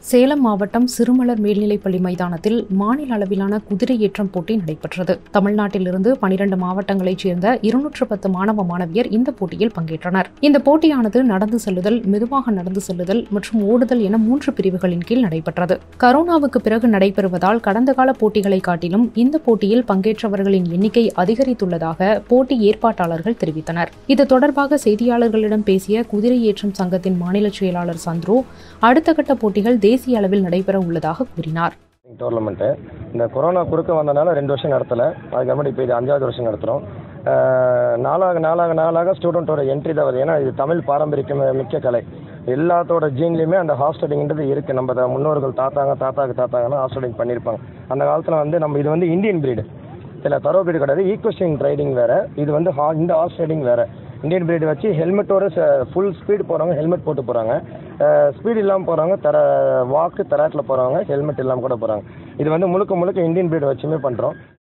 சேலம் மாவட்டம் சிறுமலர் மேல்நிலைப்பள்ளி மைதானத்தில் மாநில அளவிலான குதிரை ஏற்றம் போட்டி நடைபெற்றது தமிழ்நாட்டிலிருந்து பனிரண்டு மாவட்டங்களைச் சேர்ந்த இருநூற்று பத்து மாணவ மாணவியர் இந்த போட்டியில் பங்கேற்றனர் இந்த போட்டியானது நடந்து செல்லுதல் மெதுவாக நடந்து செல்லுதல் மற்றும் ஓடுதல் என மூன்று பிரிவுகளின் கீழ் நடைபெற்றது கரோனாவுக்கு பிறகு நடைபெறுவதால் கடந்த கால போட்டிகளை காட்டிலும் இந்த போட்டியில் பங்கேற்றவர்களின் எண்ணிக்கை அதிகரித்துள்ளதாக போட்டி ஏற்பாட்டாளர்கள் தெரிவித்தனர் இது தொடர்பாக செய்தியாளர்களிடம் பேசிய குதிரை ஏற்றும் சங்கத்தின் மாநில செயலாளர் சந்துரு அடுத்த கட்ட போட்டிகள் தேசிய அளவில் நடைபெற உள்ளதாக கூறினார் டோர்னமெண்ட்டு இந்த கொரோனா குறுக்க வந்தனால ரெண்டு வருஷம் நடத்தலை அதுக்கப்புறமேட்டு இப்போ இது அஞ்சாவது வருஷம் நடத்துகிறோம் நாளாக நாளாக நாளாக ஸ்டூடெண்ட்டோட என்ட்ரி தான் வருது ஏன்னா இது தமிழ் பாரம்பரியம் மிக்க கலை எல்லாத்தோட ஜீன்லேயுமே அந்த ஹாஸ்டலிங்கிறது இருக்குது நம்ம த- முன்னோர்கள் தாத்தாங்க தாத்தாக்கு தாத்தாங்கன்னா ஹாஸ்டலிங் பண்ணியிருப்பாங்க அந்த காலத்தில் வந்து நம்ம இது வந்து இந்தியன் பிரீடு இதில் தரோ பிரீடு கிடையாது ஈக்குவஸ்டிங் ரைடிங் வேறு இது வந்து ஹா இந்த ஹார்ஸ் ரைடிங் வேறு இந்தியன் பிரீடு வச்சு ஹெல்மெட்டோட ஃபுல் ஸ்பீடு போகிறவங்க ஹெல்மெட் போட்டு போகிறாங்க ஸ்பீடு இல்லாமல் போகிறவங்க தர வாக்கு தராட்டில் போகிறவங்க ஹெல்மெட் இல்லாமல் கூட போகிறாங்க இது வந்து முழுக்க முழுக்க இந்தியன் பிரீடு வச்சுமே பண்ணுறோம்